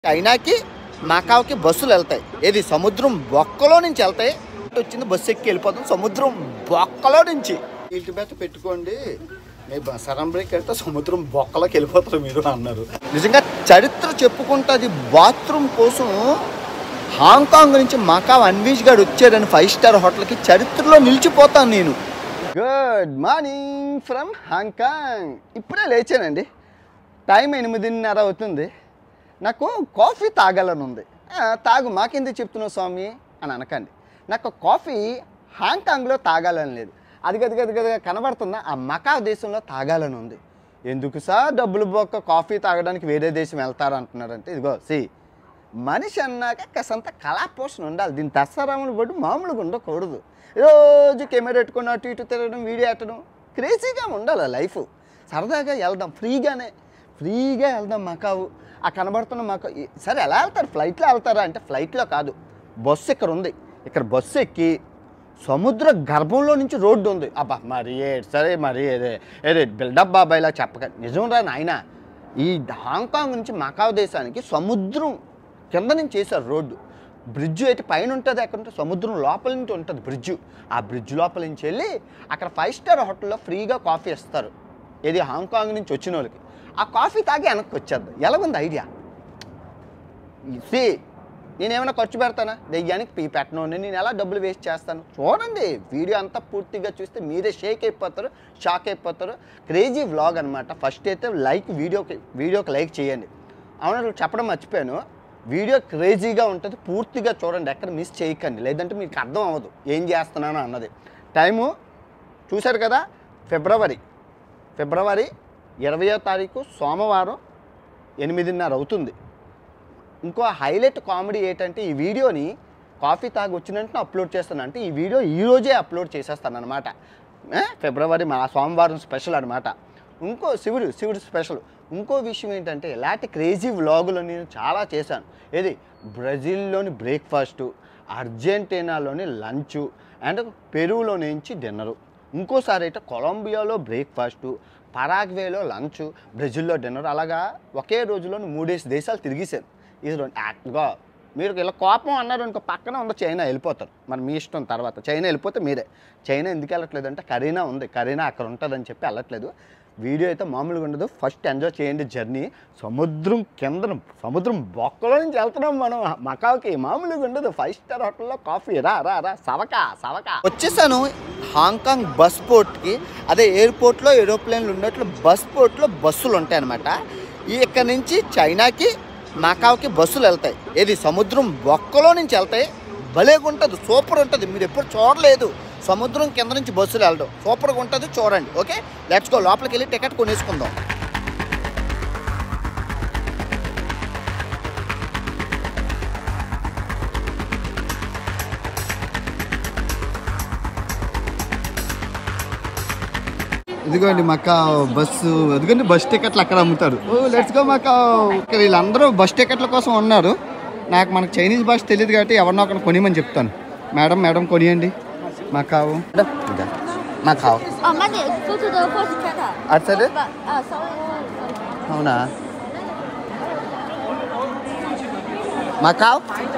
చైనాకి మకావుకి బస్సులు వెళ్తాయి ఏది సముద్రం బొక్కలో నుంచి వెళ్తాయి వచ్చింది బస్సు ఎక్కి వెళ్ళిపోతాం సముద్రం బొక్కలో నుంచి ఇంటి బెట్ట పెట్టుకోండి మీ సరం బ్రేక్ అయితే సముద్రం బొక్కలోకి వెళ్ళిపోతారు మీరు అన్నారు నిజంగా చరిత్ర చెప్పుకుంటుంది బాత్రూమ్ కోసం హాంకాంగ్ నుంచి మకావ్ అన్వీష్ గారు వచ్చారని ఫైవ్ స్టార్ హోటల్కి చరిత్రలో నిలిచిపోతాను నేను గుడ్ మార్నింగ్ ఫ్రమ్ హాంకాంగ్ ఇప్పుడే లేచానండి టైం ఎనిమిదిన్నర అవుతుంది నాకు కాఫీ తాగాలని ఉంది "ఆ, తాగు మాకెందుకు చెప్తున్నావు స్వామి అని అనకండి నాకు కాఫీ హాంకాంగ్లో తాగాలని లేదు అది గది గది గదిగా కనబడుతున్న ఆ మకా దేశంలో తాగాలని ఉంది ఎందుకు సార్ డబ్బులు బొక్క కాఫీ తాగడానికి వేరే దేశం వెళ్తారు అంటున్నారంటే ఇదిగో సి మనిషి అన్నాక కాసంత కళాపోషణ ఉండాలి దీని దసరాములు పడి మామూలుగా ఉండకూడదు రోజు కెమెరా పెట్టుకుని అటు ఇటు తిరగడం వీడియో పెట్టడం క్రేజీగా ఉండాలి లైఫ్ సరదాగా వెళ్దాం ఫ్రీగానే ఫ్రీగా వెళ్దాం మకావు ఆ కనబడుతున్న మాకు సరే ఎలా వెళ్తారు ఫ్లైట్లో వెళ్తారా అంటే ఫ్లైట్లో కాదు బస్సు ఇక్కడ ఉంది ఇక్కడ బస్సు ఎక్కి సముద్ర గర్భంలో నుంచి రోడ్డు ఉంది అబ్బా మరి ఏ సరే మరి ఏదే ఏదే బిల్డప్ బాబాయ్లా చెప్పక నిజం రా నాయన ఈ హాంకాంగ్ నుంచి మకావ్ దేశానికి సముద్రం కింద నుంచి చేశారు రోడ్డు బ్రిడ్జ్ అయితే పైన ఉంటుంది అక్కడ ఉంటే సముద్రం లోపల నుంచి ఉంటుంది బ్రిడ్జ్ ఆ బ్రిడ్జ్ లోపల నుంచి వెళ్ళి అక్కడ ఫైవ్ స్టార్ హోటల్లో ఫ్రీగా కాఫీ ఇస్తారు ఇది హాంకాంగ్ నుంచి వచ్చిన వాళ్ళకి ఆ కాఫీ తాగి వెనక్కి వచ్చేద్దాం ఎలాగుంది ఐడియా సి నేనేమైనా ఖర్చు పెడతానా దెయ్యానికి పీ పెట్టను నేను ఎలా డబ్బులు వేస్ట్ చేస్తాను చూడండి వీడియో అంతా పూర్తిగా చూస్తే మీరే షేక్ అయిపోతారు షాక్ అయిపోతారు క్రేజీ వ్లాగ్ అనమాట ఫస్ట్ అయితే లైక్ వీడియోకి వీడియోకి లైక్ చేయండి అవును చెప్పడం మర్చిపోయాను వీడియో క్రేజీగా ఉంటుంది పూర్తిగా చూడండి ఎక్కడ మిస్ చేయకండి లేదంటే మీకు అర్థం అవ్వదు ఏం చేస్తున్నాను అన్నది టైము చూశారు కదా ఫిబ్రవరి ఫిబ్రవరి ఇరవయో తారీఖు సోమవారం ఎనిమిదిన్నర అవుతుంది ఇంకో హైలైట్ కామెడీ ఏంటంటే ఈ వీడియోని కాఫీ తాగి వచ్చిన వెంటనే అప్లోడ్ చేస్తాను అంటే ఈ వీడియో ఈ రోజే అప్లోడ్ చేసేస్తాను అనమాట ఫిబ్రవరి మా సోమవారం స్పెషల్ అనమాట ఇంకో శివుడు శివుడు స్పెషల్ ఇంకో విషయం ఏంటంటే ఇలాంటి క్రేజీ వ్లాగులు నేను చాలా చేశాను ఏది బ్రెజిల్లోని బ్రేక్ఫాస్టు అర్జెంటీనాలోని లంచు అండ్ పెరువులో నుంచి డిన్నరు ఇంకోసారి అయితే కొలంబియాలో బ్రేక్ఫాస్టు పరాగ్వేలో లంచ్ బ్రెజిల్లో డిన్నర్ అలాగా ఒకే రోజులో మూడేసి దేశాలు తిరిగేశాను ఇది రెండు యాక్ట్గా మీరు ఇలా కోపం అన్నారు ఇంకో పక్కన ఉంది చైనా వెళ్ళిపోతారు మరి మీ ఇష్టం తర్వాత చైనా వెళ్ళిపోతే మీరే చైనా ఎందుకు వెళ్ళట్లేదు అంటే కరీనా ఉంది కరీనా అక్కడ ఉంటుందని చెప్పి వెళ్ళట్లేదు వీడియో అయితే మామూలుగా ఉండదు ఫస్ట్ ఎంజాయ్ చేయండి జర్నీ సముద్రం కింద సముద్రం బొక్కలో నుంచి వెళ్తున్నాం మనం మకాకి మామూలుగా ఉండదు ఫైవ్ స్టార్ హోటల్లో కాఫీ రా రా రా సవకా సవకా వచ్చేసాను హాంకాంగ్ బస్ పోర్ట్కి అదే ఎయిర్పోర్ట్లో ఏరోప్లేన్లు ఉన్నట్లు బస్ పోర్ట్లో బస్సులు ఉంటాయి అనమాట ఈ ఇక్కడ నుంచి చైనాకి మకావుకి బస్సులు వెళ్తాయి ఏది సముద్రం బొక్కలో నుంచి వెళ్తాయి భలేగా ఉంటుంది సూపర్ ఉంటుంది మీరు ఎప్పుడు చూడలేదు సముద్రం కింద నుంచి బస్సులు వెళ్ళడం సూపర్గా ఉంటుంది చూడండి ఓకే లెట్స్ గో లోపలికి వెళ్ళి టికెట్ కొనేసుకుందాం ఇదిగోండి మక్కా బస్సు ఇదిగోండి బస్ టికెట్లు అక్కడ అమ్ముతారు ఓ లెట్స్ గో మక్కా ఇక్కడ వీళ్ళందరూ బస్ టికెట్ల కోసం ఉన్నారు నాకు మనకు చైనీస్ భాష తెలియదు కాబట్టి ఎవరినో ఒకరిని కొనియమని చెప్తాను మేడం మేడం కొనియండి Macau Macau Oh, Monday, go to the first chapter. అటు side But, uh, sorry, sorry. అవునా Macau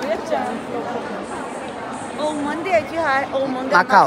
Oh, Monday 去还哦，蒙的 Macau.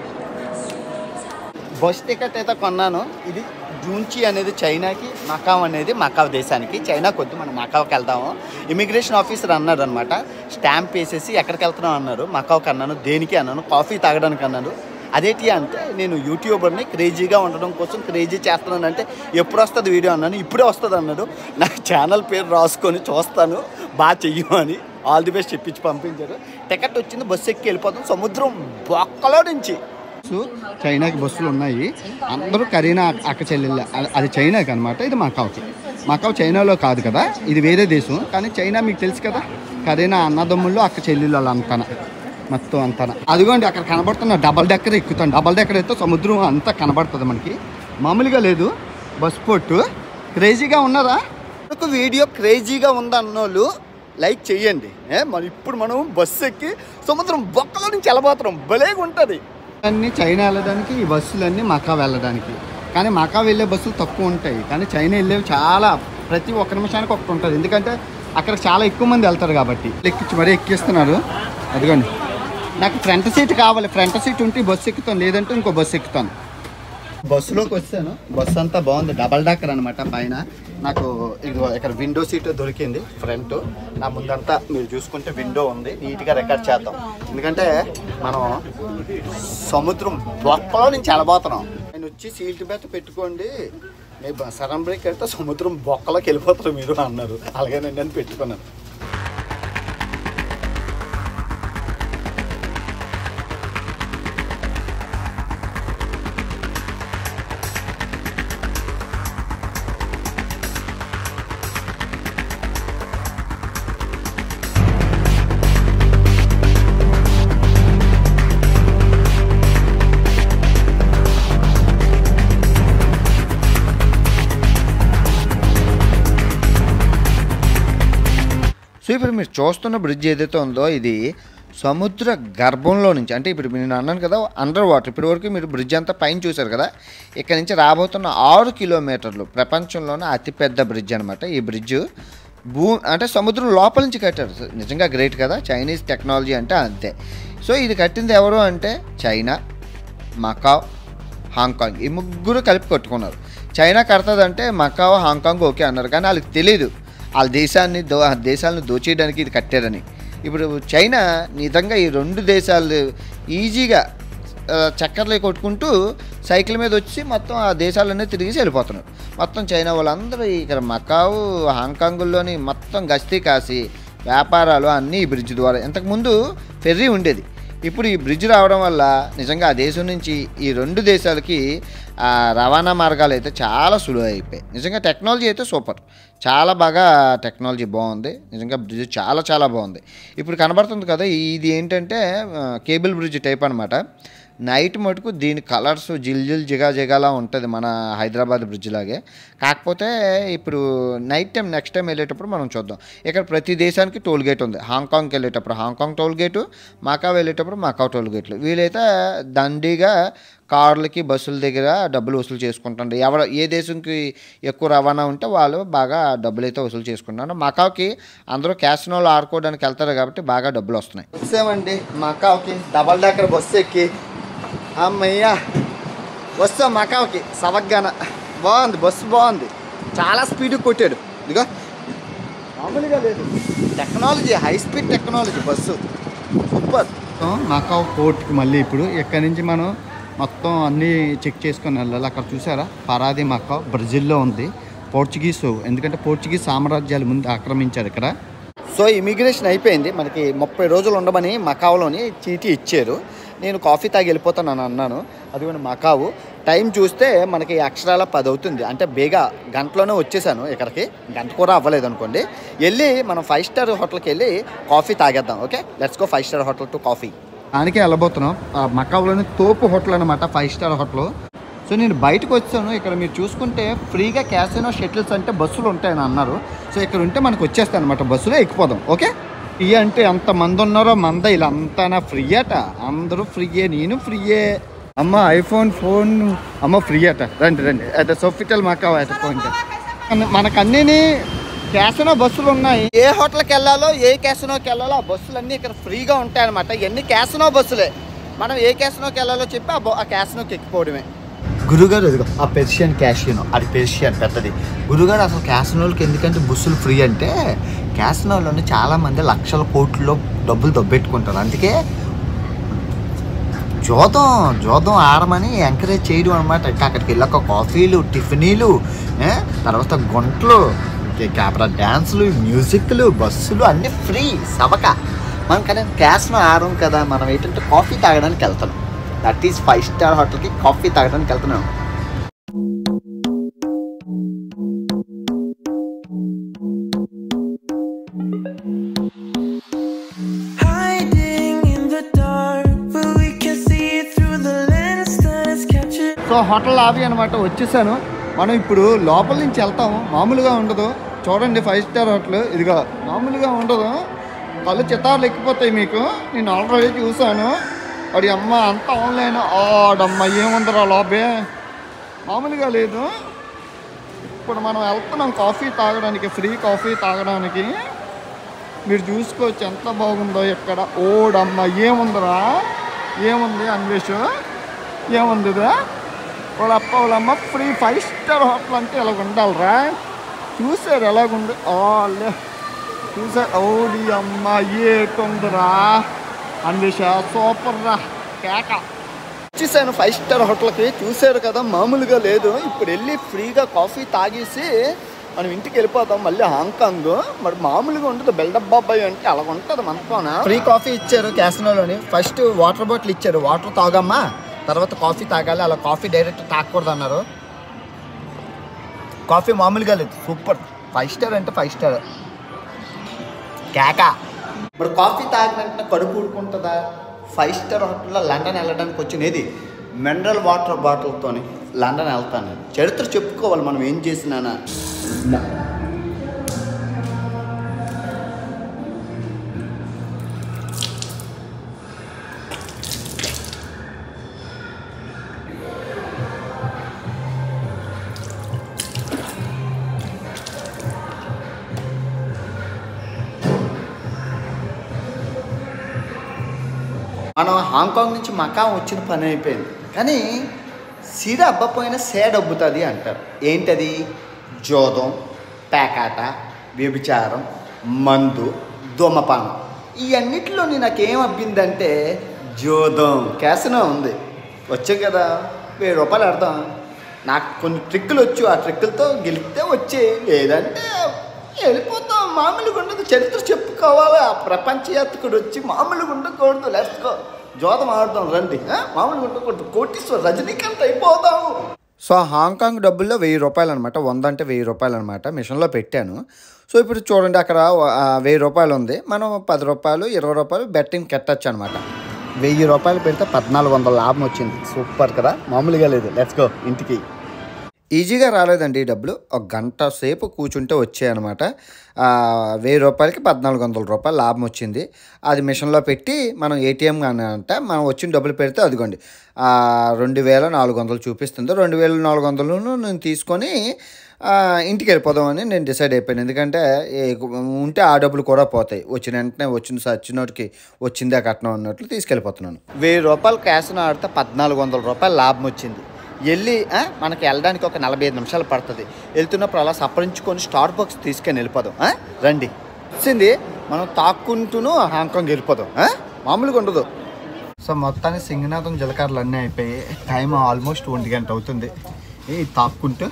Bus ticket అయితే కొన్నాను ఇది జూన్చి అనేది చైనాకి మకావ్ అనేది మకావ్ దేశానికి చైనా కొద్ది మనం మకావ్కి వెళ్దాము ఇమిగ్రేషన్ ఆఫీసర్ అన్నారు అనమాట స్టాంప్ వేసేసి ఎక్కడికి వెళ్తున్నాం అన్నారు మకావ్కి అన్నాను దేనికి అన్నాను కాఫీ తాగడానికి అన్నాను అదేంటి అంటే నేను యూట్యూబర్ని క్రేజీగా ఉండడం కోసం క్రేజీ చేస్తున్నాను అంటే ఎప్పుడు వస్తుంది వీడియో అన్నాను ఇప్పుడే వస్తుంది అన్నాడు నాకు ఛానల్ పేరు రాసుకొని చూస్తాను బాగా చెయ్యు అని ఆల్ ది బెస్ట్ చెప్పించి పంపించారు టికెట్ వచ్చింది బస్సు ఎక్కి వెళ్ళిపోతాం సముద్రం బొక్కలో నుంచి చైనాకి బస్సులు ఉన్నాయి అందరూ కరీనా అక్క చెల్లెళ్ళ అది చైనాకి అనమాట ఇది మకావుకి మకావు చైనాలో కాదు కదా ఇది వేరే దేశం కానీ చైనా మీకు తెలుసు కదా కరీనా అన్నదమ్ముళ్ళు అక్క చెల్లెళ్ళు వాళ్ళ అంతన మొత్తం అంతన అదిగోండి అక్కడ కనబడుతున్న డబల్ డెక్కర్ ఎక్కుతాను డబల్ డెక్కర్ అయితే సముద్రం అంతా కనబడుతుంది మనకి మామూలుగా లేదు బస్ పోర్టు క్రేజీగా ఉన్నారా ఒక వీడియో క్రేజీగా ఉందన్నోళ్ళు లైక్ చెయ్యండి ఏ మరి ఇప్పుడు మనం బస్సు ఎక్కి సముద్రం బొక్కలో నుంచి వెళ్ళబోతున్నాం భలేగా ఉంటుంది అన్ని చైనా వెళ్ళడానికి ఈ బస్సులన్నీ మకా వెళ్ళడానికి కానీ మకా వెళ్ళే బస్సులు తక్కువ ఉంటాయి కానీ చైనా వెళ్ళేవి చాలా ప్రతి ఒక్క నిమిషానికి ఒకటి ఉంటుంది ఎందుకంటే అక్కడ చాలా ఎక్కువ మంది వెళ్తారు కాబట్టి ఎక్కించి మరీ ఎక్కిస్తున్నారు అదిగోండి నాకు ఫ్రంట్ సీట్ కావాలి ఫ్రంట్ సీట్ ఉంటే ఈ బస్సు ఎక్కుతాను లేదంటే ఇంకో బస్సు ఎక్కుతాను బస్సులోకి వచ్చాను బస్సు అంతా బాగుంది డబల్ డక్కర్ అనమాట పైన నాకు ఇదిగో ఇక్కడ విండో సీట్ దొరికింది ఫ్రంట్ నా ముందంతా మీరు చూసుకుంటే విండో ఉంది నీట్గా రికార్డ్ చేద్దాం ఎందుకంటే మనం సముద్రం బొక్కలో నుంచి వెళ్ళబోతున్నాం నేను వచ్చి సీట్ బెల్ట్ పెట్టుకోండి మీ సరం బ్రేక్ అయితే సముద్రం బొక్కలోకి వెళ్ళిపోతారు మీరు అన్నారు అలాగే నేను పెట్టుకున్నాను సో ఇప్పుడు మీరు చూస్తున్న బ్రిడ్జ్ ఏదైతే ఉందో ఇది సముద్ర గర్భంలో నుంచి అంటే ఇప్పుడు నేను అన్నాను కదా అండర్ వాటర్ ఇప్పటి వరకు మీరు బ్రిడ్జ్ అంతా పైన చూశారు కదా ఇక్కడ నుంచి రాబోతున్న ఆరు కిలోమీటర్లు ప్రపంచంలోనే అతిపెద్ద బ్రిడ్జ్ అనమాట ఈ బ్రిడ్జ్ భూ అంటే సముద్రం లోపల నుంచి కట్టారు నిజంగా గ్రేట్ కదా చైనీస్ టెక్నాలజీ అంటే అంతే సో ఇది కట్టింది ఎవరు అంటే చైనా మకావ్ హాంకాంగ్ ఈ ముగ్గురు కలిపి కట్టుకున్నారు చైనా కడతదంటే మకావ్ హాంకాంగ్ ఓకే అన్నారు కానీ వాళ్ళకి తెలియదు వాళ్ళ దేశాన్ని దో దేశాలను దోచేయడానికి ఇది కట్టారని ఇప్పుడు చైనా నిజంగా ఈ రెండు దేశాలు ఈజీగా ఆ, చక్కర్లు కొట్టుకుంటూ సైకిల్ మీద వచ్చి మొత్తం ఆ దేశాలన్నీ తిరిగి వెళ్ళిపోతున్నారు మొత్తం చైనా వాళ్ళందరూ ఇక్కడ మకావు హాంకాంగుల్లోని మొత్తం గస్తీ కాసి వ్యాపారాలు అన్నీ ఈ బ్రిడ్జ్ ద్వారా ఇంతకుముందు ఫెర్రీ ఉండేది ఇప్పుడు ఈ బ్రిడ్జ్ రావడం వల్ల నిజంగా ఆ దేశం నుంచి ఈ రెండు దేశాలకి ఆ రవాణా మార్గాలు అయితే చాలా సులువు అయిపోయాయి నిజంగా టెక్నాలజీ అయితే సూపర్ చాలా బాగా టెక్నాలజీ బాగుంది నిజంగా బ్రిడ్జ్ చాలా చాలా బాగుంది ఇప్పుడు కనబడుతుంది కదా ఇది ఏంటంటే ఆ, కేబుల్ బ్రిడ్జ్ టైప్ అనమాట నైట్ మటుకు దీని కలర్స్ జిల్ జిల్ జిగా జిగాలా ఉంటుంది మన హైదరాబాద్ బ్రిడ్జ్ లాగే కాకపోతే ఇప్పుడు నైట్ టైం నెక్స్ట్ టైం వెళ్ళేటప్పుడు మనం చూద్దాం ఇక్కడ ప్రతి దేశానికి టోల్ గేట్ ఉంది హాంకాంగ్కి వెళ్ళేటప్పుడు హాంకాంగ్ టోల్ గేటు మాకా వెళ్ళేటప్పుడు మాకా టోల్ గేట్లు వీలైతే దండిగా కార్లకి బస్సుల దగ్గర డబ్బులు వసూలు చేసుకుంటారు ఎవరు ఏ దేశంకి ఎక్కువ రవాణా ఉంటే వాళ్ళు బాగా డబ్బులు అయితే వసూలు చేసుకుంటున్నారు మకాకి అందరూ క్యాసినోలో ఆడుకోవడానికి వెళ్తారు కాబట్టి బాగా డబ్బులు వస్తున్నాయి వచ్చామండి మకాకి డబల్ డెక్కర్ బస్సు ఎక్కి అమ్మయ్యా వస్తాం మకాకి సవగ్గాన బాగుంది బస్సు బాగుంది చాలా స్పీడ్ కొట్టాడు ఇదిగో మామూలుగా లేదు technology high speed technology bus super Macau పోర్ట్కి మళ్ళీ ఇప్పుడు ఇక్కడి నుంచి మనం మొత్తం అన్నీ చెక్ చేసుకొని వెళ్ళాలి అక్కడ చూసారా పరాది మకావ్ బ్రెజిల్లో ఉంది పోర్చుగీస్ ఎందుకంటే పోర్చుగీస్ సామ్రాజ్యాలు ముందు ఆక్రమించారు ఇక్కడ సో ఇమిగ్రేషన్ అయిపోయింది మనకి ముప్పై రోజులు ఉండమని మకావులోని చీటీ ఇచ్చారు నేను కాఫీ తాగి వెళ్ళిపోతాను అన్నాను అదిగోండి మకావు టైం చూస్తే మనకి అక్షరాల పది అవుతుంది అంటే బేగా గంటలోనే వచ్చేసాను ఇక్కడికి గంట కూడా అవ్వలేదు అనుకోండి వెళ్ళి మనం ఫైవ్ స్టార్ హోటల్కి వెళ్ళి కాఫీ తాగేద్దాం okay let's go five star hotel to coffee దానికే వెళ్ళబోతున్నాం ఆ మకావులోని తోపు హోటల్ అనమాట ఫైవ్ స్టార్ హోటల్ సో నేను బయటకు వచ్చాను ఇక్కడ మీరు చూసుకుంటే ఫ్రీగా క్యాసినో షటిల్స్ అంటే బస్సులు ఉంటాయని అన్నారు సో ఇక్కడ ఉంటే మనకు వచ్చేస్తాయి అనమాట బస్సులో ఎక్కిపోదాం ఓకే ఫ్రీ అంటే ఎంత మంది ఉన్నారో మంద ఇలా అంతా ఫ్రీ అట అందరూ ఫ్రీయే నేను ఫ్రీయే అమ్మ ఐఫోన్ ఫోన్ అమ్మ ఫ్రీ అట రండి రండి అయితే సొఫిటల్ మాకు అయితే పోయింట్ మనకు అన్నీ క్యాసినో బస్సులు ఉన్నాయి ఏ హోటల్కి వెళ్ళాలో ఏ క్యాసినోకి వెళ్ళాలో ఆ బస్సులు అన్నీ ఇక్కడ ఫ్రీగా ఉంటాయన్నమాట ఇవన్నీ క్యాసినో బస్సులే మనం ఏ క్యాసినోకి వెళ్ళాలో చెప్పి ఆ బొ- ఆ క్యాసినోకి ఎక్కిపోవడమే గురుగారు అదిగో ఆ పెర్షియన్ క్యాషినో అది పెర్షియన్ పెద్దది గురుగారు అసలు క్యాసినోలకి ఎందుకంటే బస్సులు ఫ్రీ అంటే క్యాసినోలోని చాలా మంది లక్షల కోట్లలో డబ్బులు దొబ్బెట్టుకుంటారు అందుకే జోదం జోదం ఆడమని ఎంకరేజ్ చేయడం అనమాట ఇంకా అక్కడికి వెళ్ళాక కాఫీలు టిఫినీలు ఏ, తర్వాత గుంటలు కెమెరా డ్యాన్సులు మ్యూజిక్లు బస్సులు అన్నీ ఫ్రీ సవక మనం కానీ క్యాష్ను ఆడం కదా మనం ఏంటంటే కాఫీ తాగడానికి వెళ్తాం దట్ ఈస్ ఫైవ్ స్టార్ హోటల్కి కాఫీ తాగడానికి వెళ్తున్నాం Hiding in the dark, but we can see it through the lens that is captured. So hotel lobby అనమాట వచ్చేసాను మనం ఇప్పుడు లోపల నుంచి వెళ్తాము మామూలుగా ఉండదు చూడండి ఫైవ్ స్టార్ హోటల్ ఇదిగో మామూలుగా ఉండదు కళ్ళు చిత్తార్లు ఎక్కిపోతాయి మీకు నేను ఆల్రెడీ చూసాను వాడి అమ్మ అంత ఆన్లైన్ ఆడమ్మ ఏముందరా లోపే మామూలుగా లేదు ఇప్పుడు మనం వెళ్తున్నాం కాఫీ తాగడానికి ఫ్రీ కాఫీ తాగడానికి మీరు చూసుకోవచ్చు ఎంత బాగుందో ఇక్కడ ఓడమ్మ ఏముందిరా ఏముంది అన్వేష్ ఏముంది ఇది వాళ్ళప్ప వాళ్ళమ్మ ఫ్రీ ఫైవ్ స్టార్ హోటల్ అంటే ఇలా ఉండాలిరా చూసారు ఎలాగుంది ఆలే చూసారు ఓడి అమ్మ ఏటుందిరా అన్వేష సూపర్ రా కేక వచ్చేసాను ఫైవ్ స్టార్ హోటల్కి చూశారు కదా మామూలుగా లేదు ఇప్పుడు వెళ్ళి ఫ్రీగా కాఫీ తాగేసి మనం ఇంటికి వెళ్ళిపోతాం మళ్ళీ హాంకాంగ్ మరి మామూలుగా ఉంటుంది బెల్డప్ బాబాయ్ అంటే అలా ఉంటుంది మనతోన ఫ్రీ కాఫీ ఇచ్చారు క్యాసినోలోని ఫస్ట్ వాటర్ బాటిల్ ఇచ్చారు వాటర్ తాగమ్మా తర్వాత కాఫీ తాగాలి అలా కాఫీ డైరెక్ట్ తాగకూడదు అన్నారు కాఫీ మామూలుగా లేదు సూపర్ ఫైవ్ స్టార్ అంటే ఫైవ్ స్టార్ కేక మరి కాఫీ తాగిన వెంటనే కడుపు ఊడుకుంటుందా ఫైవ్ స్టార్ హోటల్లో లండన్ వెళ్ళడానికి వచ్చినది మినరల్ వాటర్ బాటిల్తోని లండన్ వెళ్తాను చరిత్ర చెప్పుకోవాలి మనం ఏం చేసినానా మనం హాంకాంగ్ నుంచి మకా వచ్చిన పని అయిపోయింది కానీ సిర అబ్బపోయిన సేడ్ అబ్బుతుంది అంటారు ఏంటది జోదం పేకాట వ్యభిచారం మందు ధూమపానం ఈ అన్నిటిలోని నాకేం అబ్బిందంటే జోదం క్యాసినో ఉంది వచ్చాం కదా వెయ్యి రూపాయలు ఆడతాం నాకు కొన్ని ట్రిక్కులు వచ్చు ఆ ట్రిక్కులతో గెలిస్తే వచ్చే లేదంటే వెళ్ళిపోతాం మామూలుగా ఉండదు చరిత్ర చెప్పుకోవాలి ఆ ప్రపంచ యాత్రికుడు వచ్చి మామూలుగా ఉండకూడదు లెట్స్కో జోదం ఆడదాం రండి ఆ? మామూలుగా ఉండకూడదు కోటీశ్వర రజనీకాంత్ అయిపోదాము సో హాంకాంగ్ డబ్బుల్లో వెయ్యి రూపాయలు అనమాట వంద అంటే వెయ్యి రూపాయలు అనమాట మిషన్లో పెట్టాను సో ఇప్పుడు చూడండి అక్కడ ఆ, వెయ్యి రూపాయలు ఉంది మనం పది రూపాయలు ఇరవై రూపాయలు బెట్టింగ్ కట్టచ్చు అనమాట వెయ్యి రూపాయలు పెడితే పద్నాలుగు వందల లాభం వచ్చింది సూపర్ కదా మామూలుగా లేదు లెట్స్ గో ఇంటికి ఈజీగా రాలేదండి ఈ డబ్బులు ఒక గంట సేపు కూర్చుంటే వచ్చాయన్నమాట ఆ, వెయ్యి రూపాయలకి పద్నాలుగు వందల రూపాయలు లాభం వచ్చింది అది మిషన్లో పెట్టి మనం ఏటీఎం కానీ అంటే మనం వచ్చిన డబ్బులు పెడితే అదిగోండి ఆ, రెండు వేల నాలుగు వందలు చూపిస్తుంది రెండు వేల నాలుగు వందలను నేను తీసుకొని ఆ, ఇంటికి వెళ్ళిపోదామని నేను డిసైడ్ అయిపోయాను ఎందుకంటే ఏ- ఉంటే ఆ డబ్బులు కూడా పోతాయి వచ్చిన వెంటనే వచ్చిన సచ్చినోటికి వచ్చిందే కట్నం అన్నట్లు తీసుకెళ్ళిపోతున్నాను వెయ్యి రూపాయలు క్యాష్ ఆడితే పద్నాలుగు వందల రూపాయలు లాభం వచ్చింది వెళ్ళి ఆ, మనకి వెళ్ళడానికి ఒక నలభై ఐదు నిమిషాలు పడుతుంది వెళ్తున్నప్పుడు అలా సపరించుకొని స్టార్ బాక్స్ తీసుకొని వెళ్ళిపోదాం ఆ? రండి వచ్చింది మనం తాక్కుంటూను హాంకాంగ్ వెళ్ళిపోదాం ఆ? మామూలుగా ఉండదు సో మొత్తానికి సింగనాథం జలకారులు అన్నీ అయిపోయి టైం ఆల్మోస్ట్ ఒంటి గంట అవుతుంది ఏ తాక్కుంటూ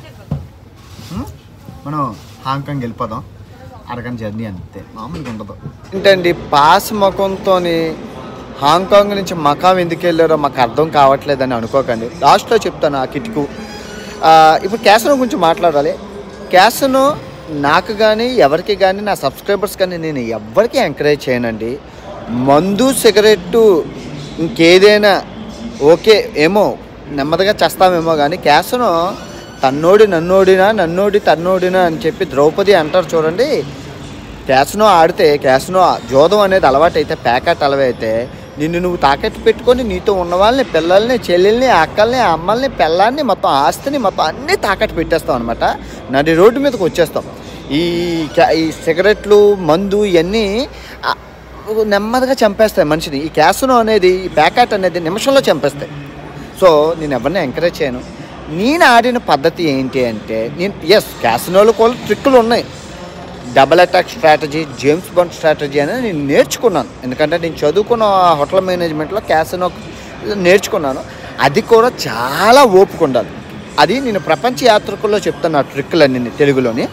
ఉం? మనం హాంకాంగ్ వెళ్ళిపోదాం అరగంట జర్నీ అంతే మామూలుగా ఉండదు ఏంటండి పాస్ ముఖంతోని హాంకాంగ్ నుంచి మకాం ఎందుకు వెళ్ళారో మాకు అర్థం కావట్లేదని అనుకోకండి లాస్ట్లో చెప్తాను ఆ కిట్కు ఆ, ఇప్పుడు క్యాసనో గురించి మాట్లాడాలి క్యాసనో నాకు కానీ ఎవరికి కానీ నా సబ్స్క్రైబర్స్ కానీ నేను ఎవరికి ఎంకరేజ్ చేయనండి మందు సిగరెట్టు ఇంకేదైనా ఓకే ఏమో నెమ్మదిగా చేస్తామేమో కానీ క్యాసనో తన్నోడి నన్నోడినా నన్నోడి తన్నోడినా అని చెప్పి ద్రౌపది అంటారు చూడండి క్యాసినో ఆడితే క్యాసినో జోదం అనేది అలవాటు అయితే ప్యాకెట్ అలవైతే నిన్ను నువ్వు తాకట్టు పెట్టుకొని నీతో ఉన్న వాళ్ళని పిల్లల్ని చెల్లెల్ని అక్కల్ని అమ్మల్ని పిల్లల్ని మొత్తం ఆస్తిని మొత్తం అన్నీ తాకట్టు పెట్టేస్తాం అనమాట నడి రోడ్డు మీదకి వచ్చేస్తాం ఈ క్యా- ఈ సిగరెట్లు మందు ఇవన్నీ ఆ, నెమ్మదిగా చంపేస్తాయి మనిషిని ఈ క్యాసినో అనేది ఈ ప్యాకెట్ అనేది నిమిషంలో చంపేస్తాయి సో నేను ఎవరిని ఎంకరేజ్ చేయను నేను ఆడిన పద్ధతి ఏంటి అంటే నేను ఎస్ క్యాసినోలు కూడా ట్రిక్కులు ఉన్నాయి double attack strategy James Bond strategy అనేది నేను నేర్చుకున్నాను ఎందుకంటే నేను చదువుకున్న హోటల్ మేనేజ్మెంట్లో క్యాసినో నేర్చుకున్నాను అది కూడా చాలా ఓపిక ఉండాలి అది నేను ప్రపంచ యాత్రికుల్లో చెప్తాను ఆ ట్రిక్కులన్నీ తెలుగులోని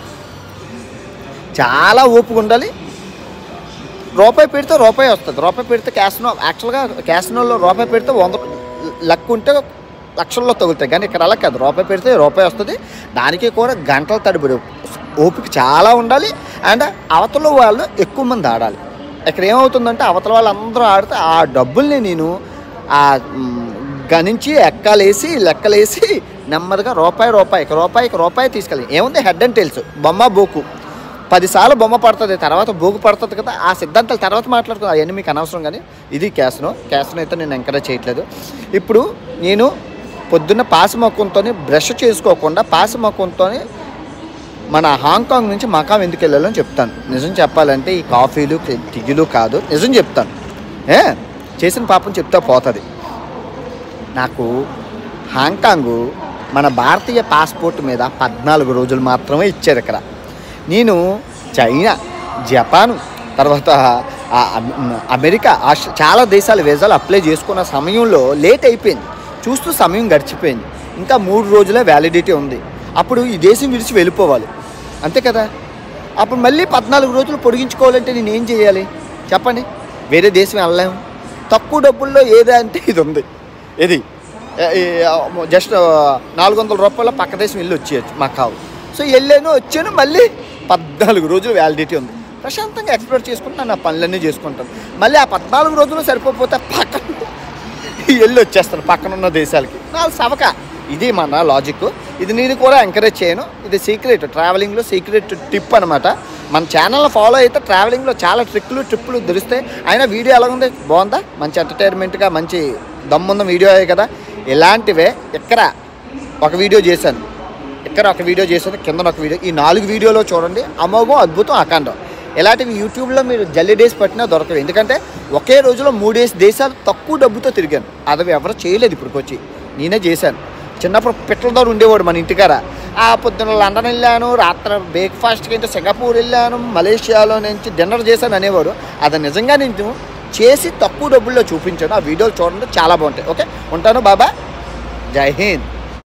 చాలా ఓపిక ఉండాలి రూపాయి పెడితే రూపాయి వస్తుంది రూపాయి పెడితే క్యాసినో యాక్చువల్గా క్యాసినోలో రూపాయి పెడితే వంద లక్ ఉంటే లక్షల్లో తగులుతాయి కానీ ఇక్కడ అలా కాదు రూపాయి పెడితే రూపాయి వస్తుంది దానికి కూడా గంటల తడిబడి ఓపిక చాలా ఉండాలి అండ్ అవతల వాళ్ళు ఎక్కువ మంది ఆడాలి ఇక్కడ ఏమవుతుందంటే అవతల వాళ్ళందరూ ఆడితే ఆ డబ్బుల్ని నేను ఆ మ్, గణించి ఎక్కలేసి లెక్కలేసి నెమ్మదిగా రూపాయి రూపాయికి రూపాయికి రూపాయి తీసుకెళ్ళి ఏముంది హెడ్ అండ్ టైల్స్ బొమ్మ బోకు పదిసార్లు బొమ్మ పడుతుంది తర్వాత బోగు పడుతుంది కదా ఆ సిద్ధాంతాలు తర్వాత మాట్లాడుకుందాం అవన్నీ మీకు అనవసరం కానీ ఇది క్యాస్ను క్యాస్ను అయితే నేను ఎంకరేజ్ చేయట్లేదు ఇప్పుడు నేను పొద్దున్న పాసి మొక్కంతో బ్రష్ చేసుకోకుండా పాసి మొక్కంతో మన హాంకాంగ్ నుంచి మకాం ఎందుకు వెళ్ళాలని చెప్తాను నిజం చెప్పాలంటే ఈ కాఫీలు టిగ్గులు కాదు నిజం చెప్తాను ఏ చేసిన పాపం చెప్తా పోతుంది నాకు హాంకాంగ్ మన భారతీయ పాస్పోర్ట్ మీద పద్నాలుగు రోజులు మాత్రమే ఇచ్చారు ఇక్కడ నేను చైనా జపాను తర్వాత ఆ అమ్- అమెరికా ఆస్ట్రే- చాలా దేశాల వీసాలు అప్లై చేసుకున్న సమయంలో లేట్ అయిపోయింది చూస్తూ సమయం గడిచిపోయింది ఇంకా మూడు రోజులే వ్యాలిడిటీ ఉంది అప్పుడు ఈ దేశం విడిచి వెళ్ళిపోవాలి అంతే కదా అప్పుడు మళ్ళీ పద్నాలుగు రోజులు పొడిగించుకోవాలంటే నేను ఏం చేయాలి చెప్పండి వేరే దేశం వెళ్ళలేము తక్కువ డబ్బుల్లో ఏదా అంటే ఇది ఉంది ఇది జస్ట్ నాలుగు వందల రూపాయల పక్క దేశం వెళ్ళి వచ్చేయచ్చు మా కావు సో వెళ్ళాను వచ్చాను మళ్ళీ పద్నాలుగు రోజులు వ్యాలిడిటీ ఉంది ప్రశాంతంగా ఎక్స్ప్లోర్ చేసుకుంటాను నా పనులన్నీ చేసుకుంటాను మళ్ళీ ఆ పద్నాలుగు రోజులు సరిపోతే పక్కన వెళ్ళి వచ్చేస్తాను పక్కన ఉన్న దేశాలకి నాలుగు సవక ఇది మన లాజిక్ ఇది నేను కూడా ఎంకరేజ్ చేయను ఇది సీక్రెట్ ట్రావెలింగ్లో సీక్రెట్ టిప్ అనమాట మన ఛానల్ ఫాలో అయితే ట్రావెలింగ్లో చాలా ట్రిక్లు ట్రిప్పులు దొరుకుతాయి అయినా వీడియో ఎలా ఉంది బాగుందా మంచి ఎంటర్టైన్మెంట్గా మంచి దమ్మున్న వీడియో కదా ఇలాంటివే ఇక్కడ ఒక వీడియో చేశాను ఇక్కడ ఒక వీడియో చేశాను కింద ఒక వీడియో ఈ నాలుగు వీడియోలో చూడండి అమోఘం అద్భుతం అఖండం ఇలాంటివి యూట్యూబ్లో మీరు జల్లి డేస్ పట్టినా దొరకవు ఎందుకంటే ఒకే రోజులో మూడేసి దేశాలు తక్కువ డబ్బుతో తిరిగాను అది ఎవరు చేయలేదు ఇప్పటికొచ్చి నేనే చేశాను చిన్నప్పుడు పిట్టల ద్వారా ఉండేవాడు మన ఇంటికాడ ఆ పొద్దున లండన్ వెళ్ళాను రాత్రి బ్రేక్ఫాస్ట్కి అయితే సింగపూర్ వెళ్ళాను మలేషియాలో నుంచి డిన్నర్ చేశాను అనేవాడు అది నిజంగా నేను చేసి తక్కువ డబ్బుల్లో చూపించాను ఆ వీడియోలు చూడండి చాలా బాగుంటాయి ఓకే ఉంటాను బాబా జై హింద్